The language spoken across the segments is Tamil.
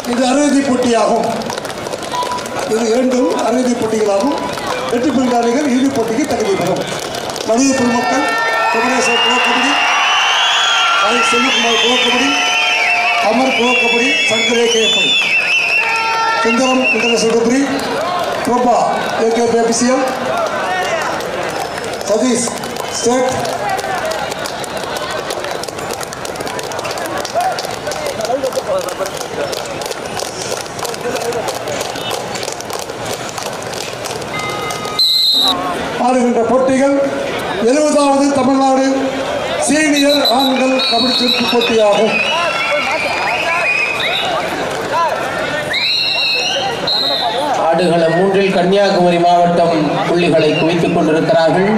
இது அறுதிப் போட்டியாகும் இது இரண்டும் அறுதிப் போட்டிகளாகும் வெற்றி பெறும் அணிகள் இறுதிப் போட்டிக்கு தகுதி பெறும் மனித பொதுமக்கள் Kumaresan pro kabaddi Sai Selvakumar pro kabaddi Amar pro kabaddi சங்கரே கேப்படி சுந்தரம் இன்டர்நேஷனல் கபடி பிரபா ஏகே பேபிசிஎம் சதீஷ் ஸ்டேட் ஆடுகின்ற போட்டிகள் எழுபதாவது தமிழ்நாடு சீனியர் ஆண்கள் கபடி திருப்பு போட்டியாகும் ஆடுகள மூன்றில் கன்னியாகுமரி மாவட்டம் புள்ளிகளை குவித்துக் கொண்டிருக்கிறார்கள்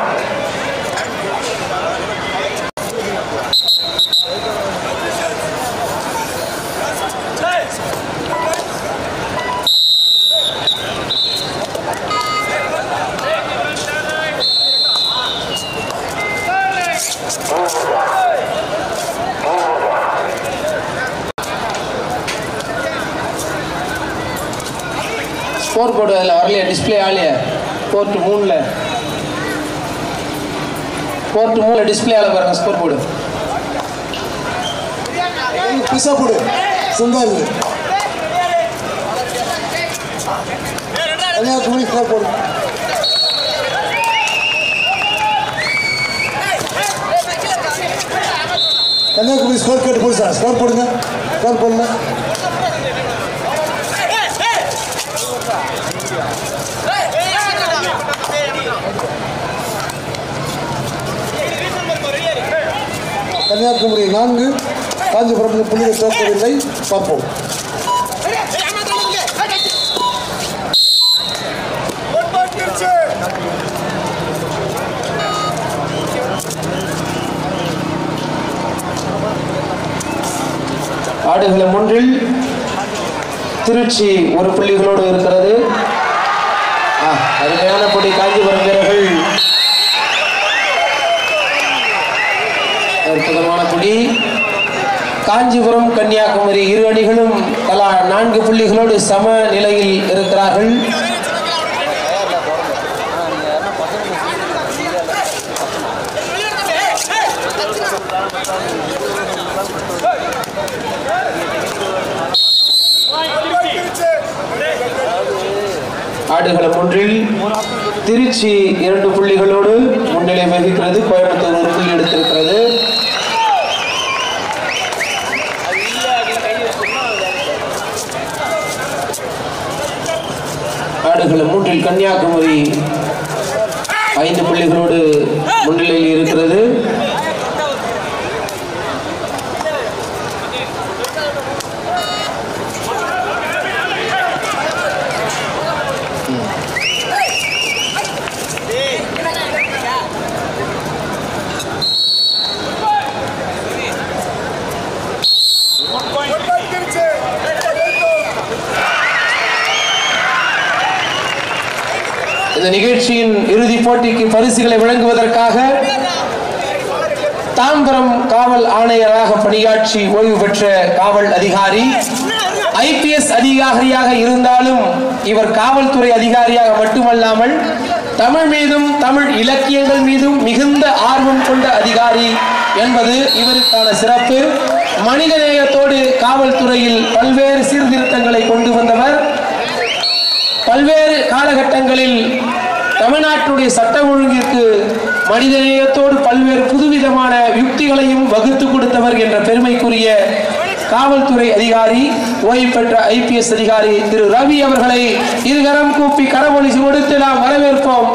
ஸ்கோர் போர்டு அதில் வரலையா டிஸ்பிளே ஆகலையா போர்ட்டு மூணில் போர்ட்டு மூணில் டிஸ்பிளே ஆகல பாருங்க ஸ்கோர் போர்டு பிசா போடு சுந்தாரு கன்னியாகுமரி ஸ்கோர் போடு கன்னியாகுமரி ஸ்கோர் கேட்டு போடு சார் ஸ்கோர் போடுங்க ஸ்கோர் போடுங்க கன்னியாகுமரி நான்கு காஞ்சிபுரம் புள்ளிகள் தோற்கவில்லை பார்ப்போம் ஆடுகள மூன்றில் திருச்சி ஒரு புள்ளிகளோடு இருக்கிறது ஆ, அருமையான பொடி காஞ்சிபுரம் வீரர்கள் அற்புதமான பொடி காஞ்சிபுரம் கன்னியாகுமரி இரு அணிகளும் தலா நான்கு புள்ளிகளோடு சம நிலையில் இருக்கிறார்கள் ஆடுகளம் ஒன்றில் திருச்சி இரண்டு புள்ளிகளோடு முன்னிலை வகிக்கிறது கோயம்புத்தூர் ஒரு புள்ளி எடுத்திருக்கிறது ஆடுகளம் மூன்றில் கன்னியாகுமரி ஐந்து புள்ளிகளோடு முன்னிலையில் இருக்கிறது இந்த நிகழ்ச்சியின் இறுதிப் போட்டிக்கு பரிசுகளை வழங்குவதற்காக தாம்பரம் காவல் ஆணையராக பணியாற்றி ஓய்வு பெற்ற காவல் அதிகாரி ஐபிஎஸ் அதிகாரியாக இருந்தாலும் இவர் காவல்துறை அதிகாரியாக மட்டுமல்லாமல் தமிழ் மீதும் தமிழ் இலக்கியங்கள் மீதும் மிகுந்த ஆர்வம் கொண்ட அதிகாரி என்பது இவருக்கான சிறப்பு மனிதநேயத்தோடு காவல்துறையில் பல்வேறு சீர்திருத்தங்களை கொண்டு வந்தவர் பல்வேறு காலகட்டங்களில் தமிழ்நாட்டுடைய சட்ட ஒழுங்கிற்கு மனிதநேயத்தோடு பல்வேறு புதுவிதமான யுக்திகளையும் வகுத்து கொடுத்தவர் என்ற பெருமைக்குரிய காவல்துறை அதிகாரி ஓய்வு பெற்ற ஐபிஎஸ் அதிகாரி திரு ரவி அவர்களை இருகரம் கூப்பி கரவொலி கொடுத்து நாம் வரவேற்போம்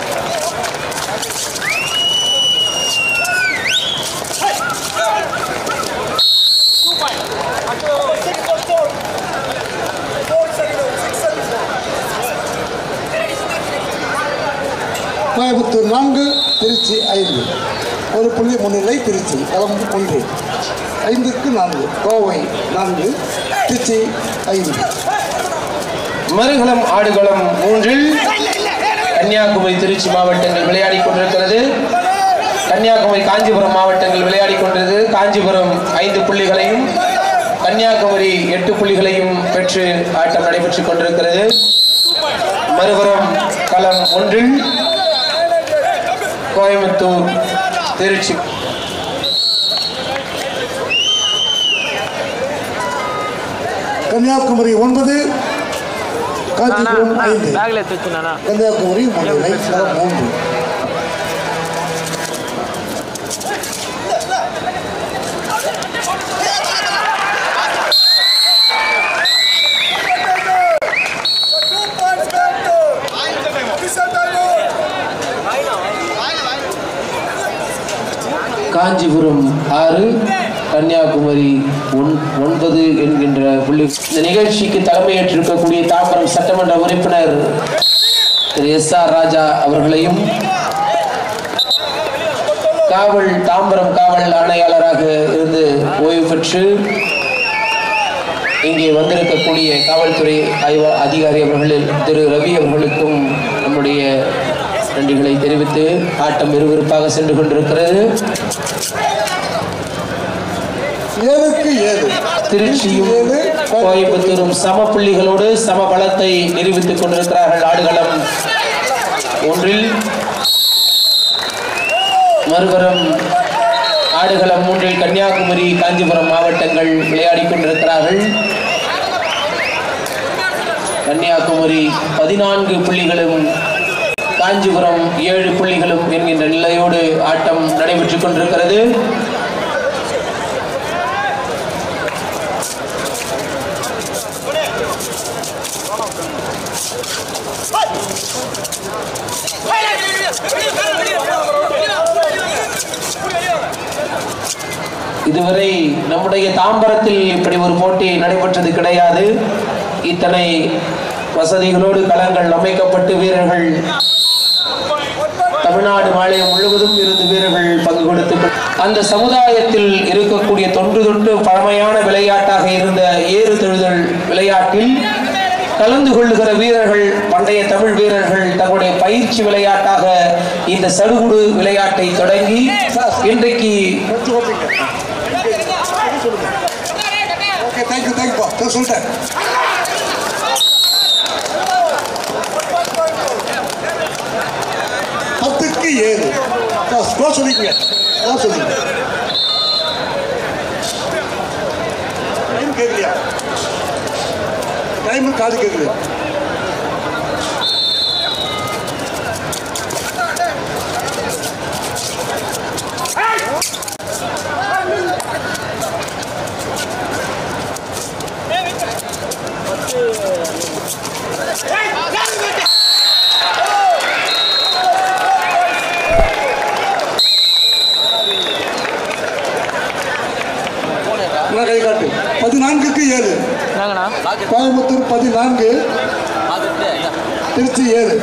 கோயம்புத்தூர் நான்கு திருச்சி ஐந்து ஒரு புள்ளி முன்னிலை திருச்சி களம் ஒன்று ஐந்துக்கு நான்கு கோவை நான்கு திருச்சி ஐந்து மறுகளம் ஆடுகளம் மூன்றில் கன்னியாகுமரி திருச்சி மாவட்டங்கள் விளையாடி கொண்டிருக்கிறது கன்னியாகுமரி காஞ்சிபுரம் மாவட்டங்கள் விளையாடி கொண்டிருக்கிறது காஞ்சிபுரம் ஐந்து புள்ளிகளையும் கன்னியாகுமரி எட்டு புள்ளிகளையும் பெற்று ஆட்டம் நடைபெற்றுக் கொண்டிருக்கிறது மறுபுறம் களம் ஒன்றில் கோயம்புத்தூர் திருச்சி கன்னியாகுமரி ஒன்பது காஞ்சிபுரம் ஐந்து பேக்ல எடுத்து வச்சுனானா கன்னியாகுமரி மூன்று ரைட் சைடு மூன்று காஞ்சிபுரம் ஆறு கன்னியாகுமரி ஒன் ஒன்பது என்கின்ற புள்ளி இந்த நிகழ்ச்சிக்கு தலைமையேற்றிருக்கக்கூடிய தாம்பரம் சட்டமன்ற உறுப்பினர் திரு எஸ் ஆர் ராஜா அவர்களையும் காவல் தாம்பரம் காவல் ஆணையாளராக இருந்து ஓய்வு பெற்று இங்கே வந்திருக்கக்கூடிய காவல்துறை ஆய்வ அதிகாரி அவர்கள் திரு ரவி அவர்களுக்கும் நம்முடைய நன்றிகளை தெரிவித்து ஆட்டம் விறுவிறுப்பாக சென்று கொண்டிருக்கிறது ஏழுக்கு ஏழு திருச்சியும் ஏழு கோயம்புத்தூரும் சம புள்ளிகளோடு சம பலத்தை நிரூபித்துக் கொண்டிருக்கிறார்கள் ஆடுகளம் ஒன்றில் மறுபுறம் ஆடுகளம் மூன்றில் கன்னியாகுமரி காஞ்சிபுரம் மாவட்டங்கள் விளையாடிக் கொண்டிருக்கிறார்கள் கன்னியாகுமரி பதினான்கு புள்ளிகளும் காஞ்சிபுரம் ஏழு புள்ளிகளும் என்கின்ற நிலையோடு ஆட்டம் நடைபெற்றுக் கொண்டிருக்கிறது இதுவரை நம்முடைய தாம்பரத்தில் இப்படி ஒரு போட்டி நடைபெற்றது கிடையாது இத்தனை வசதிகளோடு களங்கள் அமைக்கப்பட்டு வீரர்கள் தமிழ்நாடு மாநிலம் முழுவதும் இருந்து வீரர்கள் பங்கு கொடுத்து அந்த சமுதாயத்தில் இருக்கக்கூடிய தொன்று தொட்டு பழமையான விளையாட்டாக இருந்த ஏறு தழுதல் விளையாட்டில் கலந்து கொள்ளுகிற வீரர்கள் பண்டைய தமிழ் வீரர்கள் தங்களுடைய பயிற்சி விளையாட்டாக இந்த சடுகுடு விளையாட்டை தொடங்கி இன்றைக்கு கொஞ்சம் ஓகேங்க ஓகே தேங்க்யூ தேங்க்யூப்பா சொல்லிட்டேன் பத்துக்கு ஏழு ஸ்கோர் சொல்லிக்கங்க ஸ்கோர் சொல்லிங்க டைம் கேட்கலையா டைம் காது கேட்கலையா என்ன கை காட்டு பதினான்குக்கு ஏழு என்னங்கண்ணா கோயம்புத்தூர் பதினான்கு திருச்சி ஏழு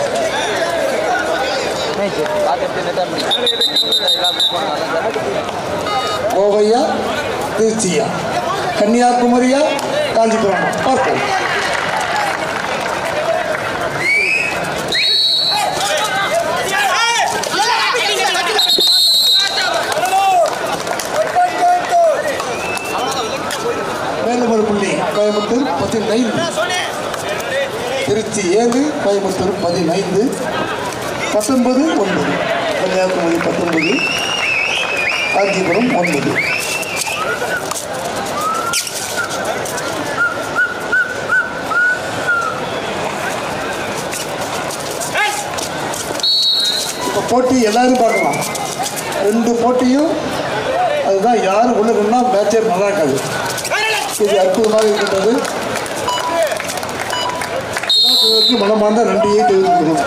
கோவையா திருச்சியா கன்னியாகுமரியா காஞ்சிபுரம் பார்ப்போம் மேலும் ஒரு புள்ளி கோயம்புத்தூர் பதினைந்து திருச்சி ஏழு கோயம்புத்தூர் பதினைந்து பத்தொன்பது ஒன்பது கன்னியாகுமரி பத்தொன்பது காஞ்சிபுரம் ஒன்பது இப்போ போட்டி எல்லாரும் பார்க்கலாம் ரெண்டு போட்டியும் அதுதான் யார் உள்ளுக்குன்னா மேட்சே நல்லா இருக்காது இது அற்புதமாக இருக்கின்றது விழாக்குழுவுக்கு மனமார்ந்த நன்றியை தெரிவித்துக்கிறோம்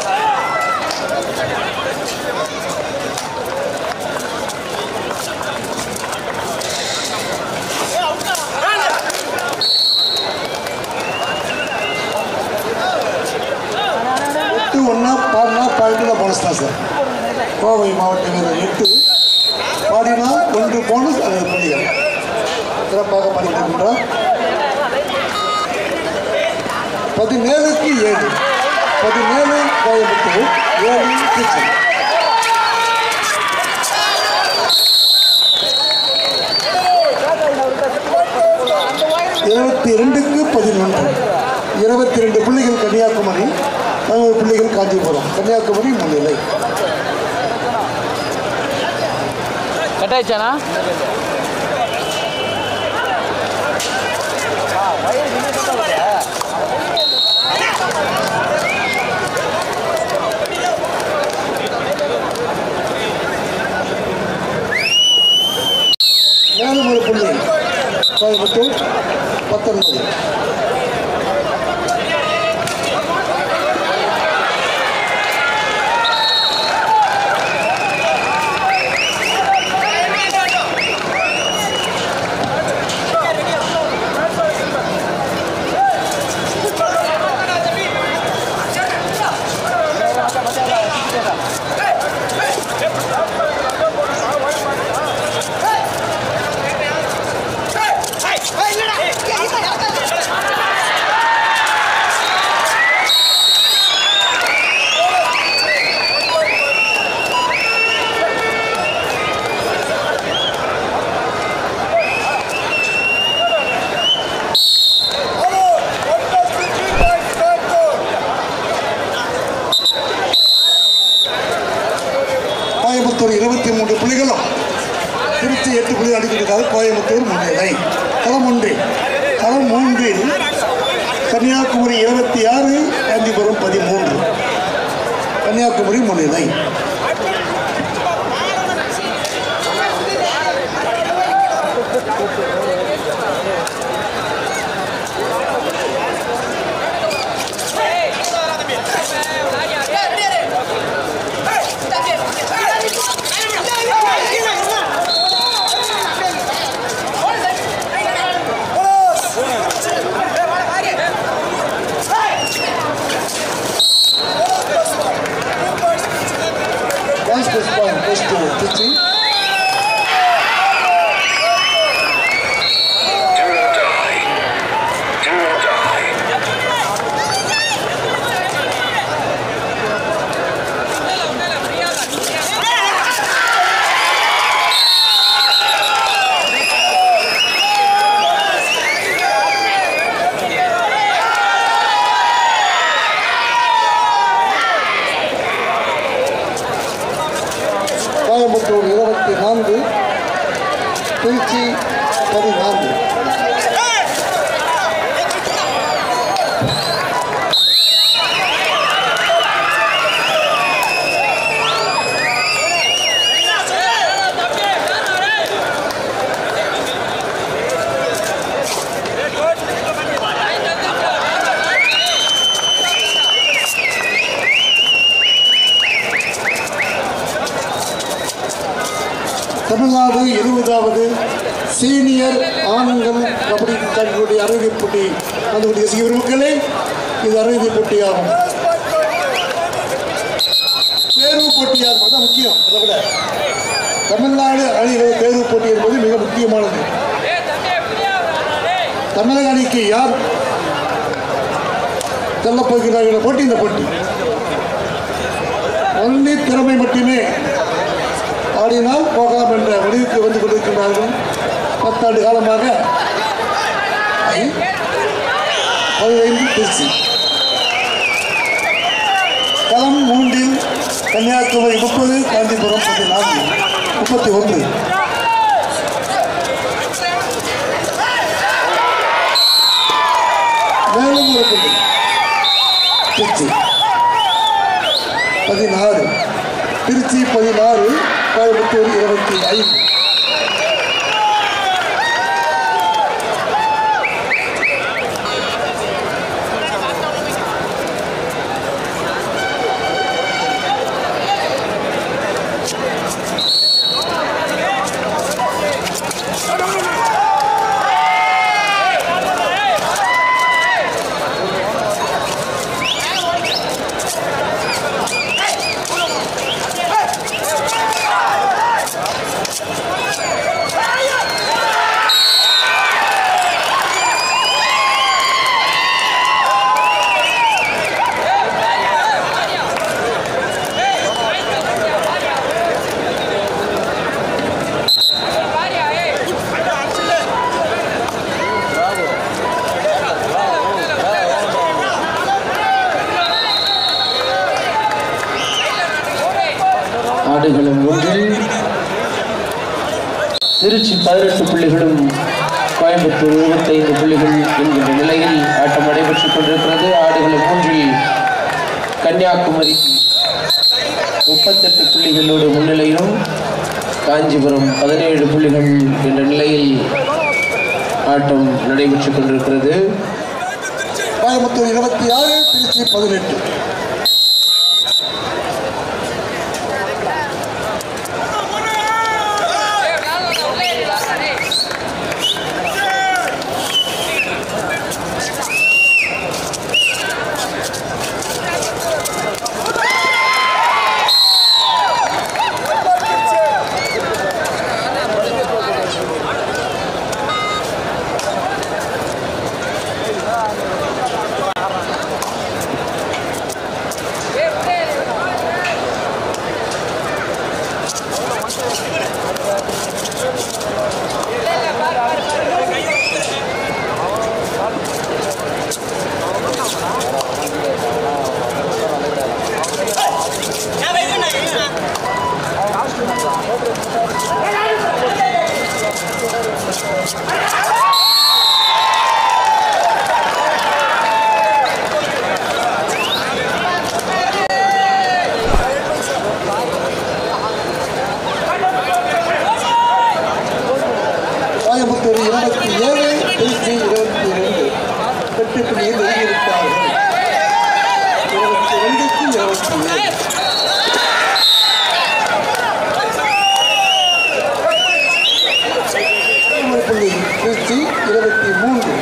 எட்டு ஒன்றா பாடினா பாயிண்ட் தான் போனஸ் தான் சார் கோவை மாவட்ட வீரர் எட்டு பாடினா ஒன்று போனஸ் அது புள்ளிகள் சிறப்பாக பாடிக்கொண்டிருக்கின்றார் பதினேழுக்கு ஏழு பதினேழு கோயம்புத்தூர் ஏழு திருச்சி இருபத்தி ரெண்டுக்கு பதினொன்று இருபத்தி ரெண்டு பிள்ளைகள் கன்னியாகுமரி பதினோரு பிள்ளைகள் காஞ்சிபுரம் கன்னியாகுமரி முன்னிலை கட்டாயிச்சானா மேலும் ஒரு பிள்ளை கோயம்புத்தூர் பத்தொன்பது கோயம்புத்தூர் இருபத்தி மூன்று புள்ளிகளும் திருச்சி எட்டு புள்ளி அடிக்கிறார் கோயம்புத்தூர் முன்னிலை களம் ஒன்று களம் மூன்றில் கன்னியாகுமரி இருபத்தி ஆறு காஞ்சிபுரம் பதிமூன்று கன்னியாகுமரி முன்னிலை points plus point plus two Trichy Do or die. Do or die. Coimbatore இருபத்தி நான்கு திருச்சி பதினான்கு தமிழ்நாடு எழுபதாவது சீனியர் ஆண்கள் கபடி தங்களுடைய அறுதி போட்டி அதனுடைய மக்களே இது அறுதி போட்டியாகும் தேர்வு போட்டியாகும் அதான் முக்கியம் அதை விட தமிழ்நாடு அணிகள் தேர்வு போட்டி என்பது மிக முக்கியமானது தமிழக அணிக்கு யார் செல்லப் போகிறார்கள் என்ற போட்டி இந்த போட்டி ஒன்லி திறமை மட்டுமே ஆடினால் போகலாம் என்ற முடிவுக்கு வந்து கொண்டிருக்கிறார்கள் பத்தாண்டு காலமாக ஐ, பதினைந்து திருச்சி களம் மூன்றில் கன்னியாகுமரி முப்பது காஞ்சிபுரம் பதினான்கு முப்பத்தி ஒன்று மேலும் ஒரு புள்ளி திருச்சி பதினாறு திருச்சி பதினாறு கோயம்புத்தூர் இருபத்தி ஐந்து ஆடுகளும் ஒன்றில் திருச்சி பதினெட்டு புள்ளிகளும் கோயம்புத்தூர் இருபத்தைந்து புள்ளிகள் என்கின்ற நிலையில் ஆட்டம் நடைபெற்றுக் கொண்டிருக்கிறது ஆடுகளும் மூன்றில் கன்னியாகுமரி முப்பத்தெட்டு புள்ளிகளோடு முன்னிலையிலும் காஞ்சிபுரம் பதினேழு புள்ளிகள் என்ற நிலையில் ஆட்டம் நடைபெற்றுக் கொண்டிருக்கிறது கோயம்புத்தூர் இருபத்தி ஆறு திருச்சி பதினெட்டு கோயம்புத்தூர் இருபத்தி ஏழு திருச்சி இருபத்தி ரெண்டு எட்டு புள்ளியில் எழுதியிருக்கிறார்கள் இருபத்தி ரெண்டுக்கு இருபத்தி ஏழு ஒரு புள்ளி திருச்சி இருபத்தி மூன்று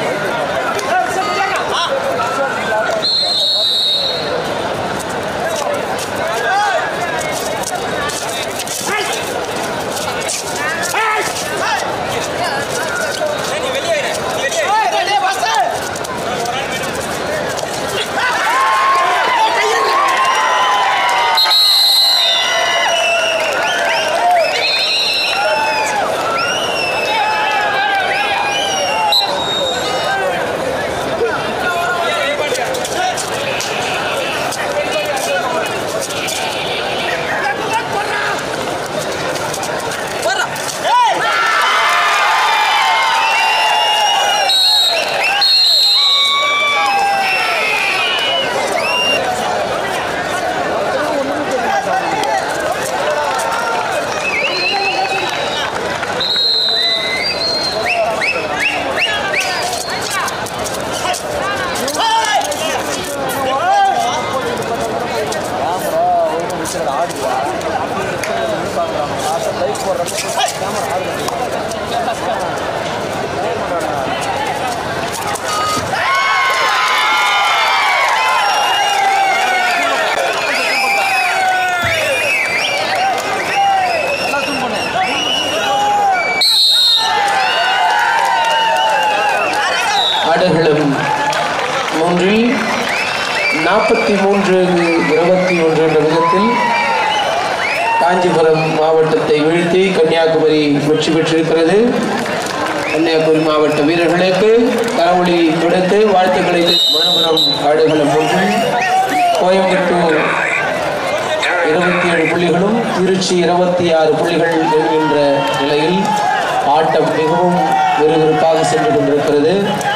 ஆடுகளும் மூன்றில் நாற்பத்தி மூன்று இருபத்தி ஒன்று என்ற விதத்தில் காஞ்சிபுரம் மாவட்டத்தை வீழ்த்தி கன்னியாகுமரி வெற்றி பெற்றிருக்கிறது கன்னியாகுமரி மாவட்ட வீரர்களுக்கு கரவொலி கொடுத்து வாழ்த்துக்களை மறுபுறம் ஆடுகளம் ஒன்றில் கோயம்புத்தூர் இருபத்தி ஏழு புள்ளிகளும் திருச்சி இருபத்தி ஆறு புள்ளிகள் என்கின்ற நிலையில் ஆட்டம் மிகவும் விறுவிறுப்பாக சென்று கொண்டிருக்கிறது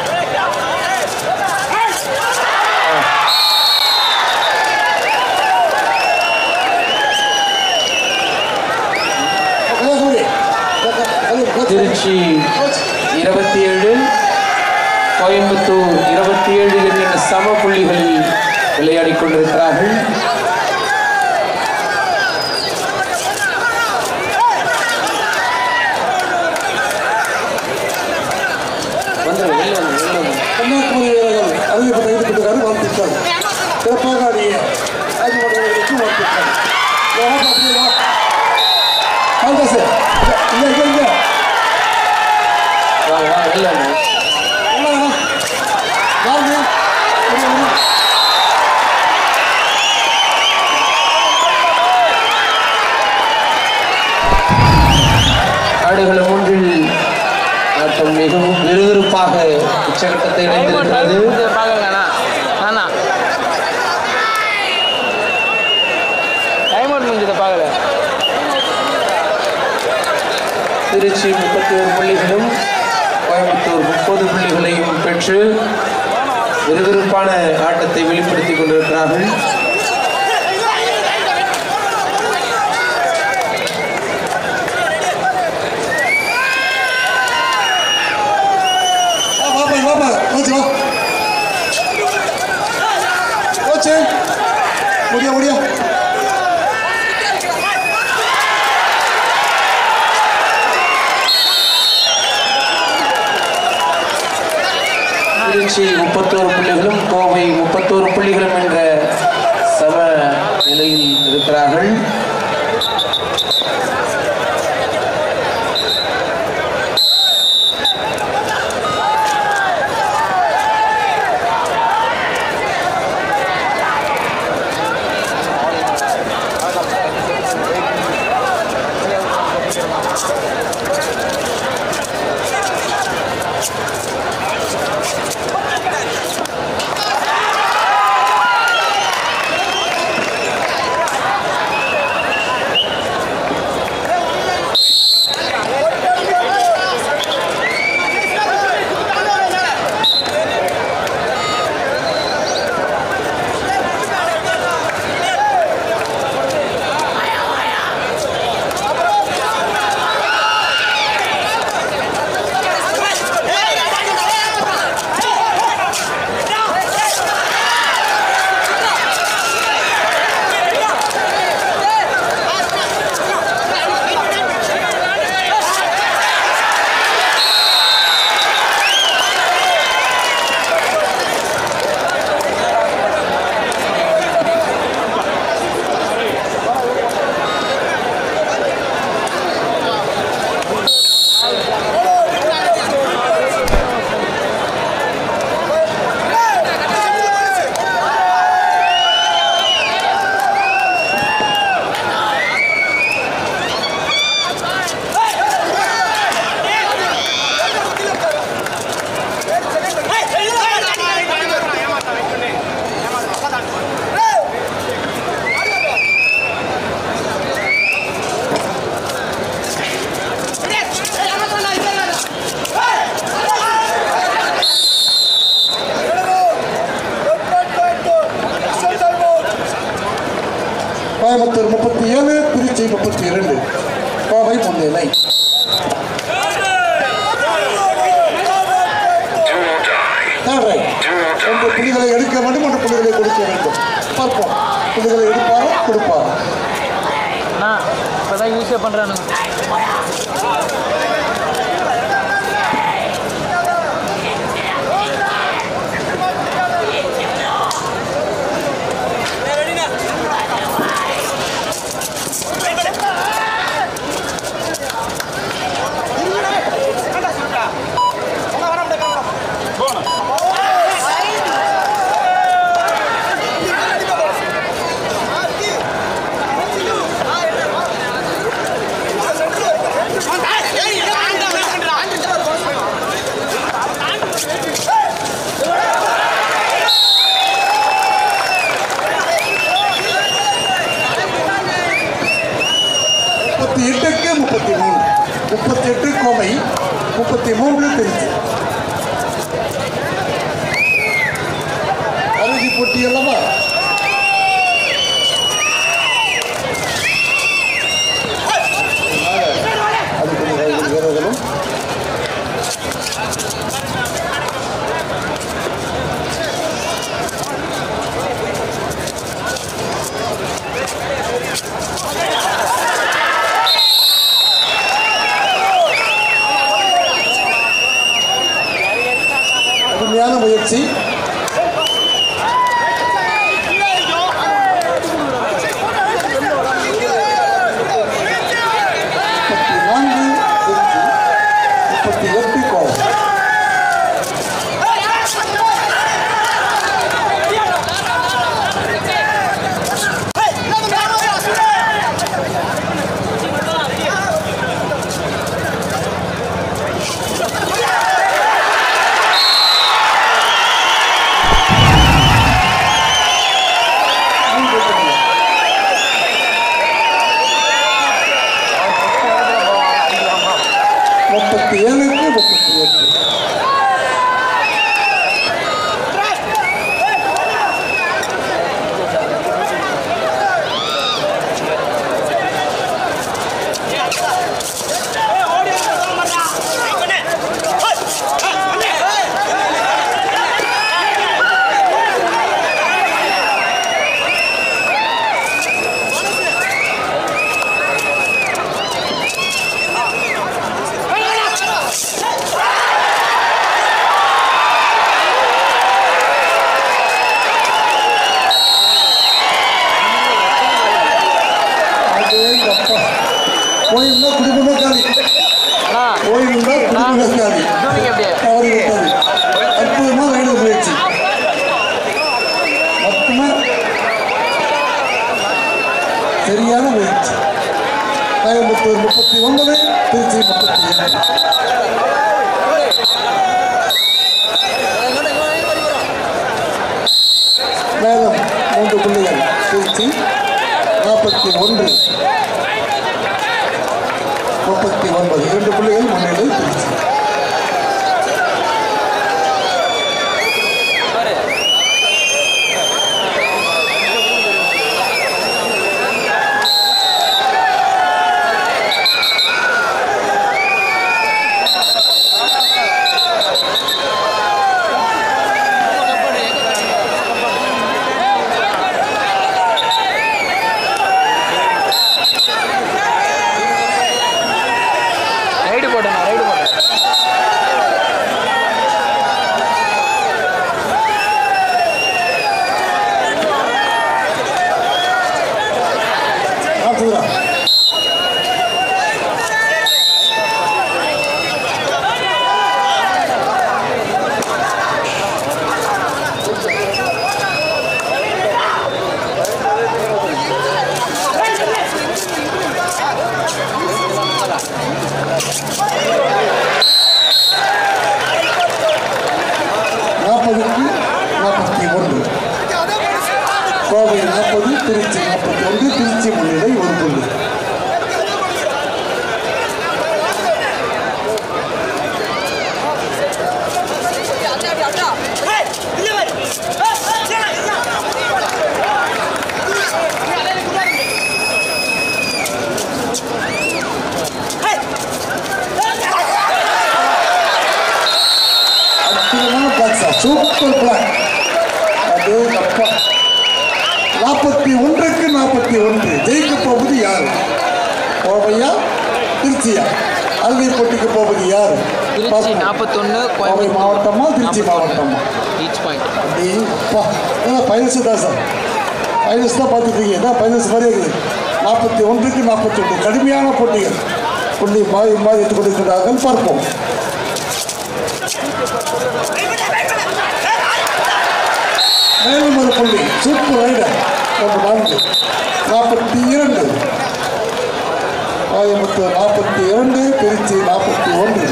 கலாசூரி திருச்சி இருபத்தி ஏழு கோயம்புத்தூர் இருபத்தி ஏழு என்கின்ற சம புள்ளிகளில் விளையாடிக் கொண்டிருக்கிறார்கள் வந்து வெளில வந்து வெளில வந்து கன்னியாகுமரி வீரர்கள் அறிவிப்பட்ட ஈடுபட்டிருக்காரு வாழ்த்துக்கள் சிறப்பாக ஆடிய ராஜ்மோகன் வீரர்களுக்கு வாழ்த்துக்கள் வா, வா, அப்படியே வா. காங்கிரஸ் இங்க இங்க இங்க வாங்க வாங்க வெளில வந்து உள்ள வா. வாங்க இங்க வாங்க. ஆடுகளம் ஒன்றில் ஆட்டம் மிகவும் விறுவிறுப்பாக உச்சகட்டத்தை அடைந்திருக்கிறது பார்க்கலண்ணா அண்ணா டைம் அவுட் முடிஞ்சதை பார்க்கல திருச்சி முப்பத்தி ஒரு புள்ளிகளும் கோயம்புத்தூர் முப்பது புள்ளிகளையும் பெற்று விறுவிறுப்பான ஆட்டத்தை வெளிப்படுத்திக் கொண்டிருக்கிறார்கள் வா, வாப்பா வாப்பா கோச்சு வா கோச்சு முடியா முடியா திருச்சி முப்பத்தோரு புள்ளிகளும் கோவை முப்பத்தோரு புள்ளிகளும் என்ற சம நிலையில் இருக்கிறார்கள் கோயம்புத்தூர் முப்பத்தி ஏழு திருச்சி முப்பத்தி இரண்டு கோவை முன்னிலை Do or die. Third right Do or ஒன்று die. புள்ளிகளை எடுக்க வேண்டும் ஒன்று புள்ளிகளை கொடுக்க வேண்டும் பார்ப்போம் புள்ளிகளை எடுப்பாரா கொடுப்பாரா அண்ணா இப்போதான் யூஸே பண்ணுறானுங்க முப்பத்தி எட்டுக்கு முப்பத்தி மூன்று முப்பத்தி எட்டு கோவை முப்பத்தி மூன்று திருச்சி அறுதி போட்டி அல்லவா அதுக்கு வீரர்களும் கோயில்னா குடும்பமே காலி அண்ணா கோயில்னா குடும்பமே காலி இன்னும் அப்படியே தவறி விட்டது அற்புதமா ரைடு முயற்சி மொத்தமா சரியான முயற்சி கோயம்புத்தூர் முப்பத்தி ஒன்பது திருச்சி முப்பத்தி ஏழு மேலும் மூன்று புள்ளிகள் திருச்சி நாற்பத்தி ஒன்று முப்பத்தி ஒன்பது இரண்டு புள்ளிகள் முன்னிலை திருச்சி ரைடு போட்டேண்ணா ரைடு போட்டேன் ஆத்துதுரா நாற்பதுக்கு நாற்பத்தி ஒன்று கோவை நாற்பது திருச்சி நாற்பத்தி ஒன்று திருச்சி முன்னிலை ஒரு புள்ளி அற்புதமான பிளாக்ஸா சூப்பர் பிளாக் அது அப்பா நாற்பத்தி ஒன்றுக்கு நாற்பத்தி ஒன்று ஜெயிக்க போவது யார் கோவையா திருச்சியா அறுதி போட்டிக்கு போவது யார் திருச்சி நாற்பத்தொன்று கோவை மாவட்டமா திருச்சி மாவட்டமா ஈச் பாயிண்ட் அப்படிப்பா ஃபைனல்ஸ் தான் சார் ஃபைனல்ஸ் தான் பார்த்துருக்கீங்க தான் ஃபைனல்ஸ் மாதிரி இருக்குது நாற்பத்தி ஒன்றுக்கு நாற்பத்தி ஒன்று கடுமையான போட்டிகள் புள்ளி மாறி மாறி எடுத்துக் கொண்டிருக்கிறார்கள் பார்ப்போம் மேலும் ஒரு புள்ளி சூப்பர் ரைடர் நம்ம நான்கு நாற்பத்தி இரண்டு கோயம்புத்தூர் நாற்பத்தி இரண்டு திருச்சி நாற்பத்தி ஒன்று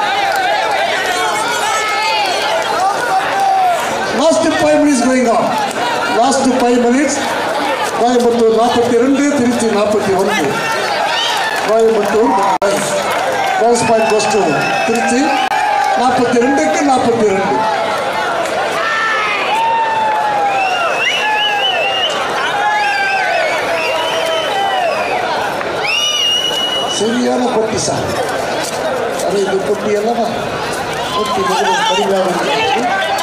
last five minutes going on last five minutes Coimbatore நாற்பத்தி ரெண்டு திருச்சி நாற்பத்தி ஒன்று கோயம்புத்தூர் ரோஸ் பாயிண்ட் கோஸ் டு திருச்சி நாற்பத்தி ரெண்டுக்கு நாற்பத்தி ரெண்டு சரியான பொட்டி சார் அது இது பொட்டி அல்லவா பொட்டி மிகவும் கடுமையாக இருக்கிறது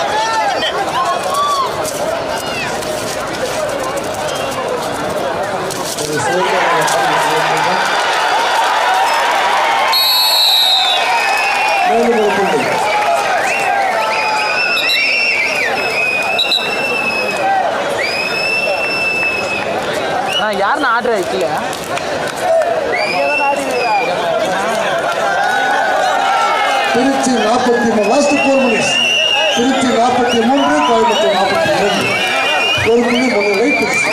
ஒரு சிறந்த மேலும் ஒரு புள்ளி நான் யாருன்னு ஆர்டர் வைக்கல திருச்சி நாற்பத்தி மூணு லாஸ்ட் ஃபோர் மினிட்ஸ் திருச்சி நாற்பத்தி மூன்று கோயம்புத்தூர் நாற்பத்தி இரண்டு ஒரு புள்ளி முன்னிலை திருச்சி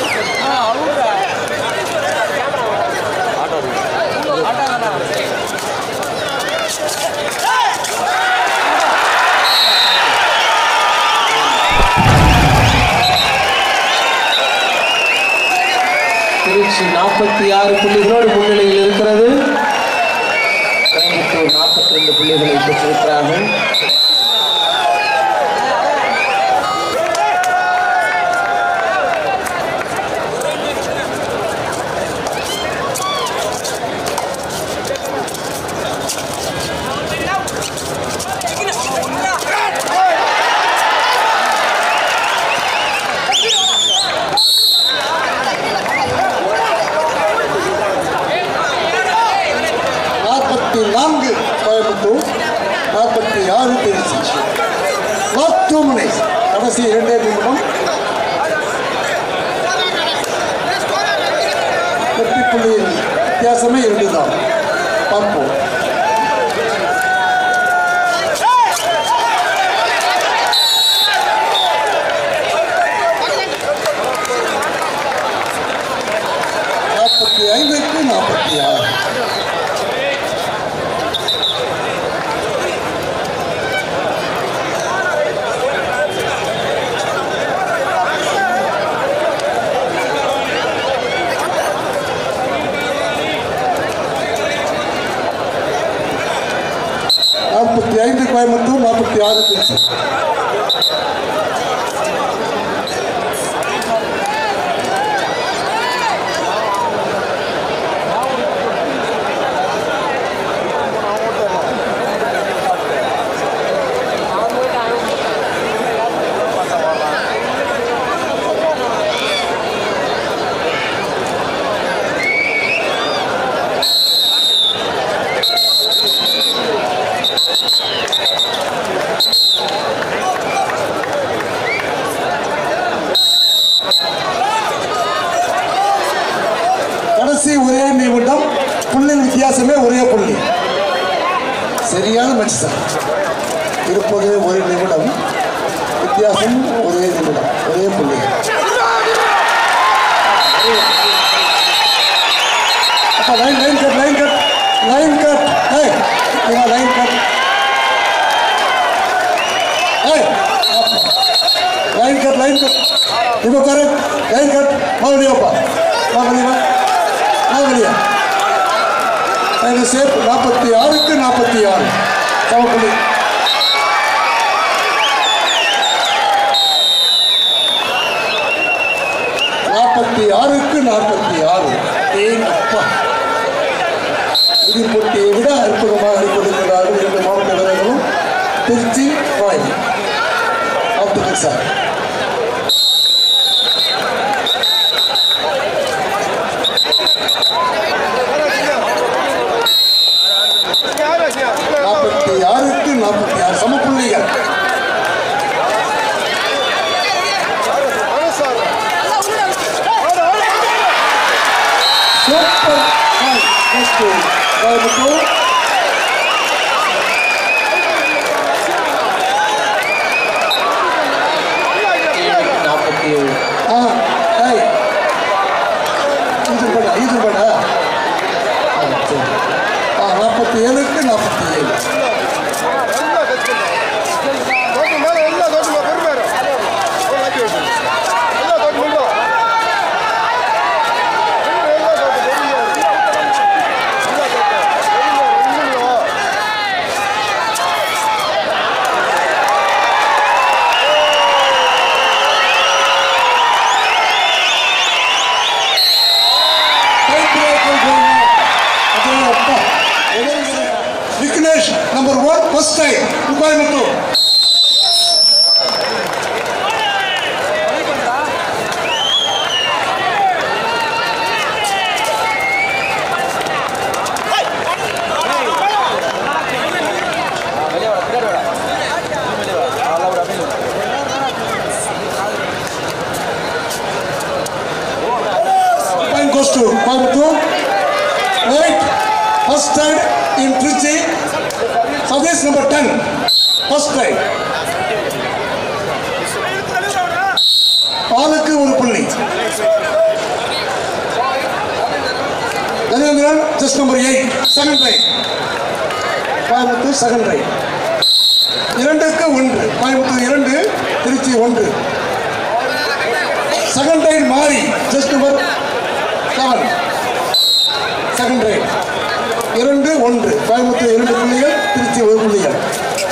திருச்சி நாற்பத்தி ஆறு புள்ளிகளோடு முன்னிலையில் இருக்கிறது கோயம்புத்தூர் நாற்பத்தி ரெண்டு புள்ளிகளை பெற்றிருக்கிறார்கள் நாற்பத்தி நான்கு கோயம்புத்தூர் நாற்பத்தி ஆறு திருச்சி லாஸ்ட் டூ மினிட்ஸ் கடைசி இரண்டே நிமிடம் வெற்றி புள்ளியில் வித்தியாசமே இரண்டு தான் பார்ப்போம் நாற்பத்தி ஐந்துக்கு நாற்பத்தி ஆறு நாற்பத்தி ஐந்து கோயம்புத்தூர் நாற்பத்தி ஆறு திருச்சி கடைசி ஒரே நிமிடம் புள்ளின் வித்தியாசமே ஒரே புள்ளி சரியான மேட்ச் சார் இருப்பது ஒரு நிமிடம் வித்தியாசம் ஒரே நிமிடம் ஒரே புள்ளி அப்ப line line cut line cut line cut ஏய் இவன் லைன் கட் ஏய் லைன் கட் லைன் கட் இப்போ கரெக்ட் லைன் கட் மறுபடியும்ப்பா மறுபடியும் மறுபடியும் லைன் சேஃப் நாற்பத்தி ஆறுக்கு நாற்பத்தி ஆறு சமப்புள்ளி நாற்பத்தி ஆறுக்கு நாற்பத்தி ஆறு ஏன் அப்பா இது போட்டியை விட அற்புதமாக கொடுக்கிறார்கள் இரண்டு மாவட்ட வீரர்களும் திருச்சி ராய் வாழ்த்துக்கள் சார் நாற்பத்தி ஆறுக்கு நாற்பத்தி ஆறு சமப்புள்ளிகள் சூப்பர் ஹாய் நெக்ஸ்ட் கோயம்புத்தூர் நாற்பத்தி ஏழு ஆ ஏய் இது பண்ண இது பண்ண ஆ சரி ஆ நாற்பத்தி ஏழுக்கு நாற்பத்தி ஏழு Vignesh number one first time Coimbatore Point goes to Coimbatore. Right. First time in Trichy. Service number 10. First time. பாலுக்கு ஒரு புள்ளி Gajendran just number eight second right Coimbatore second right இரண்டுக்கு ஒன்று கோயம்புத்தூர் இரண்டு திருச்சி ஒன்று செகண்ட் ரைட் மாறி just number seven second right இரண்டு ஒன்று கோயம்புத்தூர் இரண்டு புள்ளிகள் திருச்சி ஒரு புள்ளிகள்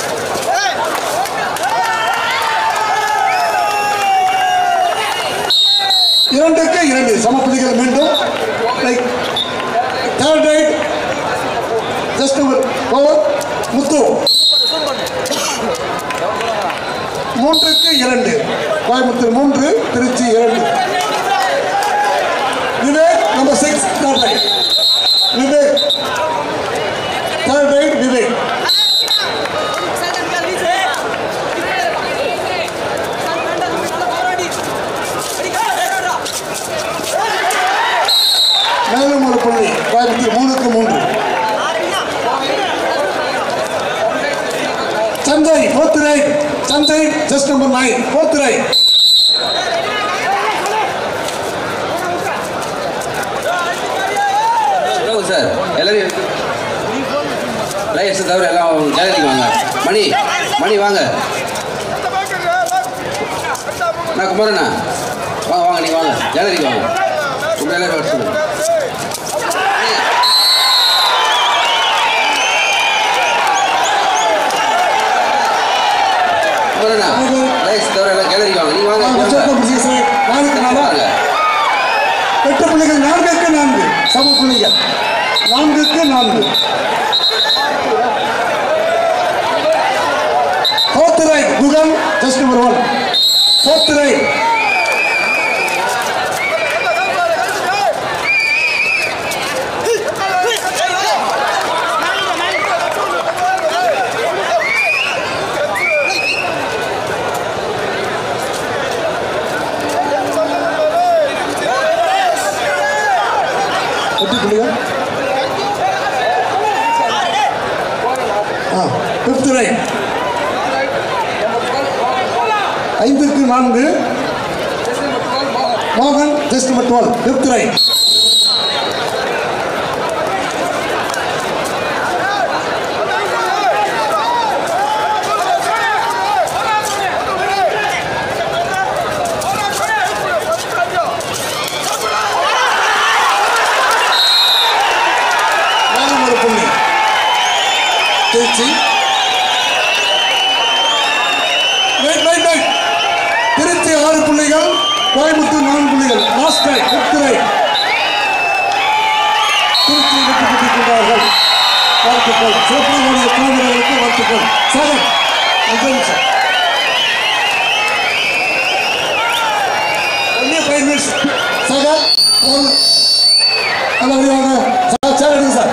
இரண்டுக்கு இரண்டு சம புள்ளிகள் மீண்டும் like third right just number over Muthu மூன்றுக்கு இரண்டு கோயம்புத்தூர் மூன்று திருச்சி இரண்டு Vivek number six third right Vivek third right Vivek மேலும் ஒரு புள்ளி Coimbatore just number nine fourth right சொல்லுங்க சார் எல்லாரும் லைட்ஸ் தவிர எல்லாம் கேலரிக்கு வாங்க மணி மணி வாங்க நான் குமாரண்ணா வாங்க வாங்க நீ வாங்க கேலரிக்கு வாங்க உங்களை எல்லாரும் வர சொல்லுங்க மணி. குமாரண்ணா லைட்ஸ் தவிர எல்லாம் கேலரிக்கு வாங்க நீ வாங்க வாங்க. நாலுக்கு நாலா வாங்க எட்டு புள்ளிகள் நான்குக்கு நான்கு சம புள்ளிகள் நான்குக்கு நான்கு fourth right Guhan just number one fourth right எட்டு புள்ளிகள் ஆ ஃபிஃப்த் ரைட் ஐந்துக்கு நான்கு மோகன் just number twelve fifth right மேலும் ஒரு புள்ளி Trichy right right right Trichy ஆறு புள்ளிகள் கோயம்புத்தூர் நான்கு புள்ளிகள் last right fifth right Trichy வெற்றி பெற்றிருக்கிறார்கள் வாழ்த்துக்கள் சிவப்பாவுடைய குழுவினர்களுக்கு வாழ்த்துக்கள் சாகர் அஞ்சு நிமிஷம் ஒன்லி ஃபைவ் மினிட்ஸ் சாகர் நல்ல விரிவாக சார் சார் எடுங்க சார்